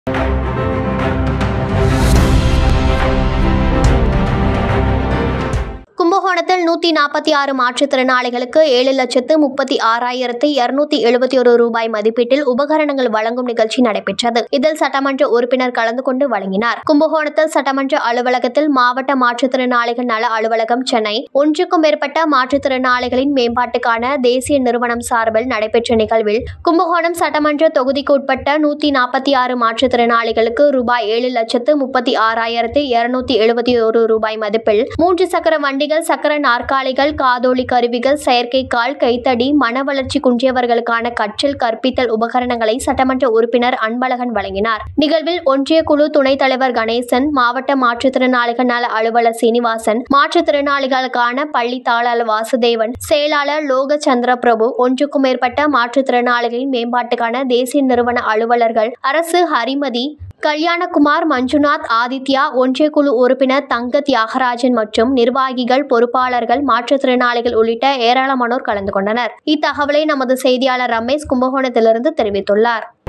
கும்பகோணத்தில் நூத்தி நாற்பத்தி ஆறு மாற்றுத்திறனாளிகளுக்கு ஏழு லட்சத்து முப்பத்தி ஆறாயிரத்து இருநூத்தி எழுபத்தி ஒரு ரூபாய் மதிப்பீட்டில் உபகரணங்கள் வழங்கும் நிகழ்ச்சி நடைபெற்றது இதில் சட்டமன்ற உறுப்பினர் கலந்து கொண்டு வழங்கினார் கும்பகோணத்தில் சட்டமன்ற அலுவலகத்தில் மாவட்ட மாற்றுத்திறனாளிகள் நல அலுவலகம் சென்னை ஒன்றுக்கும் மேற்பட்ட மாற்றுத்திறனாளிகளின் மேம்பாட்டுக்கான தேசிய நிறுவனம் சார்பில் நடைபெற்ற நிகழ்வில் கும்பகோணம் சட்டமன்ற தொகுதிக்கு உட்பட்ட நூத்தி நாற்பத்தி ஆறு மாற்றுத்திறனாளிகளுக்கு ரூபாய் ஏழு லட்சத்து முப்பத்தி ஆறாயிரத்து இருநூத்தி எழுபத்தி ஒரு ரூபாய் மதிப்பில் மூன்று சக்கர வண்டிகள் சக்கர நாற்காலிகள் காதோலி கருவிகள் செயற்கை கால் கைத்தடி மன வளர்ச்சி குன்றியவர்களுக்கான கற்றல் கற்பித்தல் உபகரணங்களை சட்டமன்ற உறுப்பினர் அன்பழகன் வழங்கினார் நிகழ்வில் ஒன்றிய குழு துணைத் தலைவர் கணேசன் மாவட்ட மாற்றுத்திறனாளிகள் நல அலுவலர் சீனிவாசன் மாற்றுத்திறனாளிகளுக்கான பள்ளி தாளர் வாசுதேவன் செயலாளர் லோக சந்திர பிரபு ஒன்றுக்கும் மேற்பட்ட மாற்றுத்திறனாளிகளின் மேம்பாட்டுக்கான தேசிய நிறுவன அலுவலர்கள் அரசு ஹரிமதி கல்யாணகுமார் மஞ்சுநாத் ஆதித்யா ஒன்றிய குழு உறுப்பினர் தங்க தியாகராஜன் மற்றும் நிர்வாகிகள் பொறுப்பாளர்கள் மாற்றுத்திறனாளிகள் உள்ளிட்ட ஏராளமானோர் கலந்து கொண்டனர் இத்தகவலை நமது செய்தியாளர் ரமேஷ் கும்பகோணத்திலிருந்து தெரிவித்துள்ளார்